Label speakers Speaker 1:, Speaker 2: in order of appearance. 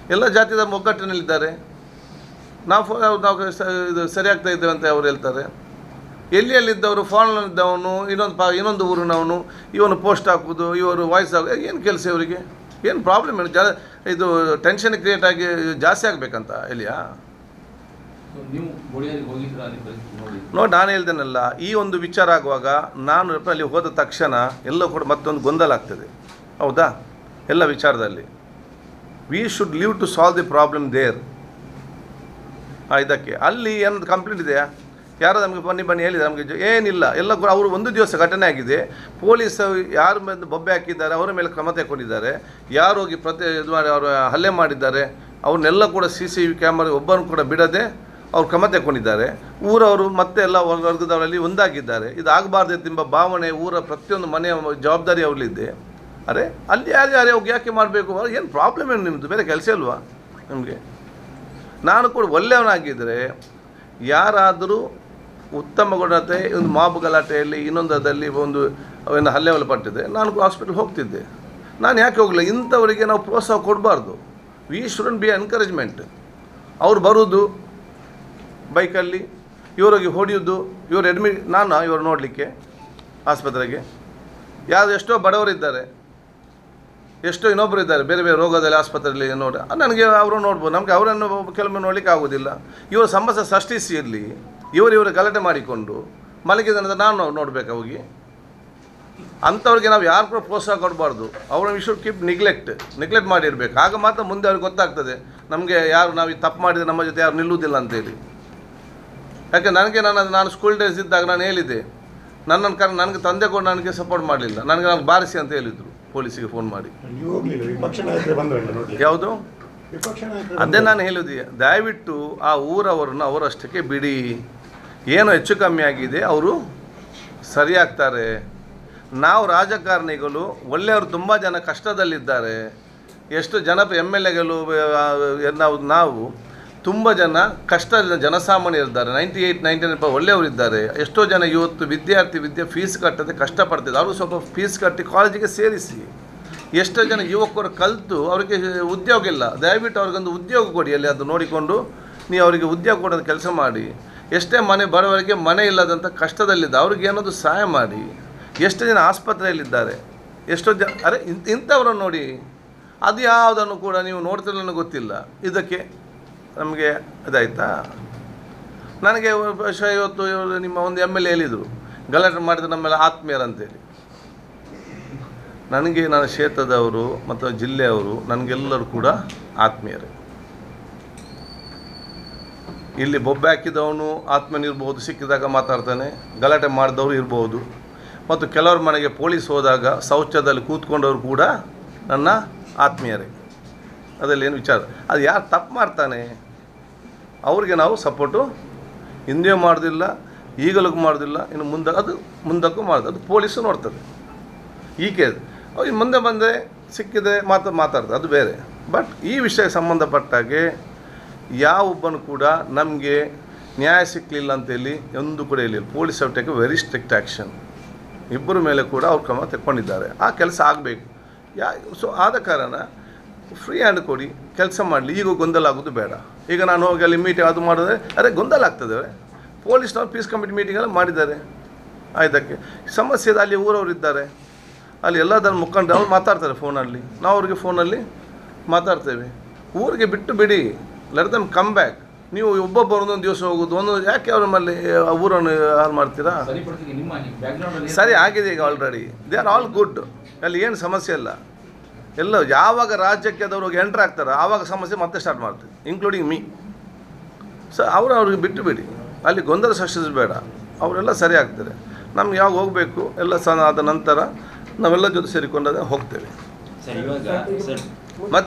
Speaker 1: ಎಲ್ಲ ಜಾತಿದ ಒಗ್ಗಟ್ಟಿನಲ್ಲಿದ್ದಾರೆ ನಾವು ಫೋ- ನಾವು ಸ- ಇದು ಸರಿಯಾಗ್ತಾ ಇದ್ದೇವೆ ಅಂತ ಅವ್ರು ಹೇಳ್ತಾರೆ ಎಲ್ಲಿ ಎಲ್ಲಿದ್ದವರು ಫಾರಿನಲ್ಲಿದ್ದವನು ಇನ್ನೊಂದು ಪಾ ಇನ್ನೊಂದು ಊರಿನವನು ಇವನು ಪೋಸ್ಟ್ ಹಾಕೋದು ಇವರು ವಾಯ್ಸ್ ಹಾಕೋ ಏನು ಕೆಲಸ ಇವರಿಗೆ ಏನು ಪ್ರಾಬ್ಲಮ್ ಏನು ಜಾ ಇದು ಟೆನ್ಷನ್ ಕ್ರಿಯೇಟ್ ಆಗಿ ಜಾಸ್ತಿ ಆಗಬೇಕಂತ ಎಲ್ಲಿಯಾ
Speaker 2: ಸೊ ನೀವು ಗೋಳಿಯಾರಿಗೆ ಹೋಗಿದ್ರ ಅಲ್ಲಿ ಪರಿಸ್ಥಿತಿ ನೋಡಿ
Speaker 1: ನೋಡಿ ನಾನು ಹೇಳ್ದೇನಲ್ಲ ಈ ಒಂದು ವಿಚಾರ ಆಗುವಾಗ ನಾನು ಅಲ್ಲಿ ಹೋದ ತಕ್ಷಣ ಎಲ್ಲ ಕೂಡ ಮತ್ತೊಂದು ಗೊಂದಲ ಆಗ್ತದೆ ಹೌದಾ ಎಲ್ಲ ವಿಚಾರದಲ್ಲಿ we should leave to solve the problem there ಇದಕ್ಕೆ ಅಲ್ಲಿ ಏನದು ಕಂಪ್ಲೇಂಟ್ ಇದೆಯಾ ಯಾರೋ ನಮಗೆ ಬನ್ನಿ ಬನ್ನಿ ಹೇಳಿದ್ದಾರೆ ನಮಗೆ ಜ- ಏನಿಲ್ಲ ಎಲ್ಲ ಕೂಡ ಅವರು ಒಂದು ದಿವಸ ಘಟನೆ ಆಗಿದೆ ಪೊಲೀಸ್ ಯಾರು ಬಂದು ಬೊಬ್ಬೆ ಹಾಕಿದ್ದಾರೆ ಅವರ ಮೇಲೆ ಕ್ರಮ ತಗೊಂಡಿದ್ದಾರೆ ಯಾರು ಹೋಗಿ ಪ್ರತಿ ಇದು ಮಾಡಿ ಅವರು ಹಲ್ಲೆ ಮಾಡಿದ್ದಾರೆ ಅವ್ರನ್ನೆಲ್ಲ ಕೂಡ ಸಿ ಸಿ ವಿ ಕ್ಯಾಮರಾ ಒಬ್ಬರನ್ನು ಕೂಡ ಬಿಡದೆ ಅವ್ರು ಕ್ರಮ ತಗೊಂಡಿದ್ದಾರೆ ಊರವರು ಮತ್ತೆ ಎಲ್ಲ ವರ್ಗ- ವರ್ಗದವರಲ್ಲಿ ಒಂದಾಗಿದ್ದಾರೆ ಇದು ಆಗಬಾರ್ದು ಎಂಬ ಭಾವನೆ ಊರ ಪ್ರತಿಯೊಂದು ಮನೆಯ ಜವಾಬ್ದಾರಿ ಅವರಲ್ಲಿದೆ ಅರೆ ಅಲ್ಲಿ ಯಾರು ಯಾರು ಹೋಗಿ ಯಾಕೆ ಮಾಡಬೇಕು ಏನು ಪ್ರಾಬ್ಲಮ್ ಏನು ನಿಮ್ಮದು ಬೇರೆ ಕೆಲಸ ಇಲ್ವಾ ನಿಮಗೆ ನಾನು ಕೂಡ ಒಳ್ಳೆಯವನಾಗಿದ್ದರೆ ಯಾರಾದರೂ ಉತ್ತಮ ಗುಣತೆ ಒಂದು ಮಾಬು ಗಲಾಟೆಯಲ್ಲಿ ಇನ್ನೊಂದರಲ್ಲಿ ಒಂದು ಅವೇನು ಹಲ್ಲೆ ಒಳಪಟ್ಟಿದೆ ನಾನು ಹಾಸ್ಪಿಟಲ್ ಹೋಗ್ತಿದ್ದೆ ನಾನು ಯಾಕೆ ಹೋಗಲಿಲ್ಲ ಇಂಥವರಿಗೆ ನಾವು ಪ್ರೋತ್ಸಾಹ ಕೊಡಬಾರ್ದು ವಿ ಶುಡಂಟ್ ಬಿ ಎನ್ಕರೇಜ್ಮೆಂಟ್ ಅವ್ರು ಬರೋದು ಬೈಕಲ್ಲಿ ಇವರಿಗೆ ಹೊಡೆಯೋದು ಇವರು ಅಡ್ಮಿಟ್ ನಾನು ಇವರು ನೋಡಲಿಕ್ಕೆ ಆಸ್ಪತ್ರೆಗೆ ಯಾರು ಎಷ್ಟೋ ಬಡವರಿದ್ದಾರೆ ಎಷ್ಟೋ ಇನ್ನೊಬ್ಬರು ಇದ್ದಾರೆ ಬೇರೆ ಬೇರೆ ರೋಗದಲ್ಲಿ ಆಸ್ಪತ್ರೆಯಲ್ಲಿ ನೋಡಿ ನನಗೆ ಅವರು ನೋಡ್ಬೋದು ನಮಗೆ ಅವರನ್ನು ಕೆಲವೊಮ್ಮೆ ನೋಡಲಿಕ್ಕೆ ಆಗೋದಿಲ್ಲ ಇವರ ಸಮಸ್ಯೆ ಸೃಷ್ಟಿಸಿ ಇರಲಿ ಇವರು ಇವರು ಗಲಾಟೆ ಮಾಡಿಕೊಂಡು ಮಲಗಿದ ನಂತರ ನಾನು ನೋಡಬೇಕಾ ಹೋಗಿ ಅಂಥವ್ರಿಗೆ ನಾವು ಯಾರು ಕೂಡ ಪ್ರೋತ್ಸಾಹ ಕೊಡಬಾರ್ದು ಅವ್ರನ್ನ we should keep neglect neglect ಮಾಡಿರ್ಬೇಕು ಆಗ ಮಾತ್ರ ಮುಂದೆ ಅವ್ರಿಗೆ ಗೊತ್ತಾಗ್ತದೆ ನಮಗೆ ಯಾರು ನಾವು ಈ ತಪ್ಪು ಮಾಡಿದರೆ ನಮ್ಮ ಜೊತೆ ಯಾರು ನಿಲ್ಲುವುದಿಲ್ಲ ಅಂತೇಳಿ ಯಾಕೆ ನನಗೆ ನಾನು ನಾನು ಸ್ಕೂಲ್ ಡೇಸ್ ಇದ್ದಾಗ ನಾನು ಹೇಳಿದ್ದೆ ನನ್ನನ್ನು ಕರ್ ನನಗೆ ತಂದೆ ಕೂಡ ನನಗೆ ಸಪೋರ್ಟ್ ಮಾಡಲಿಲ್ಲ ನನಗೆ ನಾನು ಬಾರಿಸಿ ಅಂತ ಹೇಳಿದರು ಪೊಲೀಸಿಗೆ ಫೋನ್ ಮಾಡಿ
Speaker 3: ನೀವು ಹೋಗ್ಲಿಲ್ಲ ವಿಪಕ್ಷ ನಾಯಕರು ಬಂದ್ರಲ್ಲ ನೋಡಿ
Speaker 1: ಯಾವುದು
Speaker 3: ವಿಪಕ್ಷ ನಾಯಕರು
Speaker 1: ಅದೇ
Speaker 3: ಬಂದ್ರು.
Speaker 1: ನಾನು ಹೇಳುದು ದಯವಿಟ್ಟು ಆ ಊರವರನ್ನು ಅವರಷ್ಟಕ್ಕೆ ಬಿಡಿ ಏನು ಹೆಚ್ಚು ಕಮ್ಮಿ ಆಗಿದೆ ಅವರು ಸರಿಯಾಗ್ತಾರೆ ನಾವು ರಾಜಕಾರಣಿಗಳು ಒಳ್ಳೆಯವರು ತುಂಬ ಜನ ಕಷ್ಟದಲ್ಲಿದ್ದಾರೆ ಎಷ್ಟು ಜನ ಎಮ್ ಎಲ್ ಎಗಳು ನಾವು ನಾವು ತುಂಬ ಜನ ಕಷ್ಟದ ಜನಸಾಮಾನ್ಯರಿದ್ದಾರೆ ನೈಂಟಿ ಏಯ್ಟ್ ನೈಂಟಿ ನೈನ್ ಒಳ್ಳೆಯವರಿದ್ದಾರೆ ಎಷ್ಟೋ ಜನ ಇವತ್ತು ವಿದ್ಯಾರ್ಥಿ ವಿದ್ಯೆ ಫೀಸ್ ಕಟ್ಟದೆ ಕಷ್ಟಪಡ್ತಿದ್ದಾರೆ ಅವರು ಸ್ವಲ್ಪ ಫೀಸ್ ಕಟ್ಟಿ ಕಾಲೇಜಿಗೆ ಸೇರಿಸಿ ಎಷ್ಟೋ ಜನ ಯುವಕರು ಕಲಿತು ಅವರಿಗೆ ಉದ್ಯೋಗ ಇಲ್ಲ ದಯವಿಟ್ಟು ಅವ್ರಿಗೊಂದು ಉದ್ಯೋಗ ಕೊಡಿ ಅಲ್ಲಿ ಅದು ನೋಡಿಕೊಂಡು ನೀವು ಅವರಿಗೆ ಉದ್ಯೋಗ ಕೊಡೋದು ಕೆಲಸ ಮಾಡಿ ಎಷ್ಟೇ ಮನೆ ಬಡವರಿಗೆ ಮನೆ ಇಲ್ಲದಂಥ ಕಷ್ಟದಲ್ಲಿದ್ದ ಅವ್ರಿಗೆ ಏನಾದರೂ ಸಹಾಯ ಮಾಡಿ ಎಷ್ಟು ಜನ ಆಸ್ಪತ್ರೆಯಲ್ಲಿದ್ದಾರೆ ಎಷ್ಟೋ ಜನ ಅರೆ ಇಂಥ ಇಂಥವ್ರನ್ನು ನೋಡಿ ಅದು ಯಾವುದನ್ನು ಕೂಡ ನೀವು ನೋಡ್ತಿಲ್ಲ ನನಗೆ ಗೊತ್ತಿಲ್ಲ ಇದಕ್ಕೆ ನಮಗೆ ಇದಾಯ್ತಾ ನನಗೆ ಬಹುಶಃ ಇವತ್ತು ಇವರು ನಿಮ್ಮ ಒಂದು ಎಮ್ ಎಲ್ ಎ ಹೇಳಿದರು ಗಲಾಟೆ ಮಾಡಿದ ನಮ್ಮೆಲ್ಲ ಆತ್ಮೀಯರಂತೇಳಿ ನನಗೆ ನನ್ನ ಕ್ಷೇತ್ರದವರು ಮತ್ತು ಜಿಲ್ಲೆಯವರು ನನಗೆಲ್ಲರೂ ಕೂಡ ಆತ್ಮೀಯರೇ ಇಲ್ಲಿ ಬೊಬ್ಬೆ ಹಾಕಿದವನು ಆತ್ಮನಿರ್ಬೋದು ಸಿಕ್ಕಿದಾಗ ಮಾತಾಡ್ತಾನೆ ಗಲಾಟೆ ಮಾಡಿದವರು ಇರ್ಬೋದು ಮತ್ತು ಕೆಲವ್ರ ಮನೆಗೆ ಪೊಲೀಸ್ ಹೋದಾಗ ಶೌಚದಲ್ಲಿ ಕೂತ್ಕೊಂಡವರು ಕೂಡ ನನ್ನ ಆತ್ಮೀಯರೇ ಅದರಲ್ಲಿ ಏನು ವಿಚಾರ ಅದು ಯಾರು ತಪ್ಪು ಮಾಡ್ತಾನೆ ಅವ್ರಿಗೆ ನಾವು ಸಪೋರ್ಟು ಹಿಂದೆ ಮಾಡೋದಿಲ್ಲ ಈಗಲೂ ಮಾಡೋದಿಲ್ಲ ಇನ್ನು ಮುಂದೆ ಅದು ಮುಂದಕ್ಕೂ ಮಾಡೋದು ಅದು ಪೊಲೀಸು ನೋಡ್ತದೆ ಈಕೆ ಅವ್ರಿಗೆ ಮುಂದೆ ಬಂದರೆ ಸಿಕ್ಕಿದೆ ಮಾತು ಮಾತಾಡ್ತಾರೆ ಅದು ಬೇರೆ ಬಟ್ ಈ ವಿಷಯಕ್ಕೆ ಸಂಬಂಧಪಟ್ಟಾಗೆ ಯಾವೊಬ್ಬನು ಕೂಡ ನಮಗೆ ನ್ಯಾಯ ಸಿಕ್ಕಲಿಲ್ಲ ಅಂತೇಳಿ ಒಂದು ಕೂಡ ಹೇಳಿಲ್ಲ police have take very strict action ಇಬ್ಬರ ಮೇಲೆ ಕೂಡ ಅವ್ರು ಕ್ರಮ ತಗೊಂಡಿದ್ದಾರೆ ಆ ಕೆಲಸ ಆಗಬೇಕು ಯಾ ಸೊ ಆದ ಕಾರಣ ಫ್ರೀ ಹ್ಯಾಂಡ್ ಕೊಡಿ ಕೆಲಸ ಮಾಡಲಿ ಈಗ ಗೊಂದಲ ಆಗೋದು ಬೇಡ ಈಗ ನಾನು ಹೋಗಿ ಅಲ್ಲಿ ಮೀಟಿಂಗ್ ಅದು ಮಾಡಿದ್ರೆ ಅರೆ ಗೊಂದಲ ಆಗ್ತದೆ ಪೊಲೀಸ್ನವ್ರು ಪೀಸ್ ಕಮಿಟಿ ಮೀಟಿಂಗೆಲ್ಲ ಮಾಡಿದ್ದಾರೆ ಆಯ್ತಕ್ಕೆ ಸಮಸ್ಯೆ ಇದೆ ಅಲ್ಲಿ ಊರವ್ರು ಇದ್ದಾರೆ ಅಲ್ಲಿ ಎಲ್ಲದರ ಮುಖಂಡರು ಅವ್ರು ಮಾತಾಡ್ತಾರೆ ಫೋನಲ್ಲಿ ನಾವು ಅವ್ರಿಗೆ ಫೋನಲ್ಲಿ ಮಾತಾಡ್ತೇವೆ ಊರಿಗೆ ಬಿಟ್ಟು ಬಿಡಿ ಲೆಟ್ ದಮ್ ಕಮ್ ಬ್ಯಾಕ್ ನೀವು ಒಬ್ಬೊಬ್ಬರು ಒಂದೊಂದು ದಿವಸ ಹೋಗೋದು ಒಂದೊಂದು ಯಾಕೆ ಅವ್ರ ಮೇಲೆ ಆ ಊರನ್ನು ಹಾಳು ಮಾಡ್ತೀರಾ
Speaker 2: ಸರಿಪಡಿಸಿ ನಿಮ್ಮ ಬ್ಯಾಕ್ಗ್ರೌಂಡ್ ಅಲ್ಲಿ
Speaker 1: ಸರಿ ಆಗಿದೆ ಈಗ already they are all good ಅಲ್ಲಿ ಏನು ಸಮಸ್ಯೆ ಇಲ್ಲ ಎಲ್ಲ ಯಾವಾಗ ರಾಜ್ಯಕ್ಕೆ ಅದವ್ರು ಎಂಟ್ರ್ ಆಗ್ತಾರೋ ಆವಾಗ ಸಮಸ್ಯೆ ಮತ್ತೆ ಸ್ಟಾರ್ಟ್ ಮಾಡ್ತೀವಿ ಇನ್ಕ್ಲೂಡಿಂಗ್ ಮೀ ಸೊ ಅವರು ಅವ್ರಿಗೆ ಬಿಟ್ಟು ಬಿಡಿ ಅಲ್ಲಿ ಗೊಂದಲ ಸೃಷ್ಟಿಸಬೇಡ ಅವರೆಲ್ಲ ಸರಿ ಆಗ್ತಾರೆ ನಮ್ಗೆ ಯಾವಾಗ ಹೋಗಬೇಕು ಎಲ್ಲ ಸ ಆದ ನಂತರ ನಾವೆಲ್ಲ ಜೊತೆ ಸೇರಿಕೊಂಡಾಗ ಹೋಗ್ತೇವೆ
Speaker 4: ಸರ್ ಇವಾಗ ಸರ್
Speaker 1: ಮತ್ತು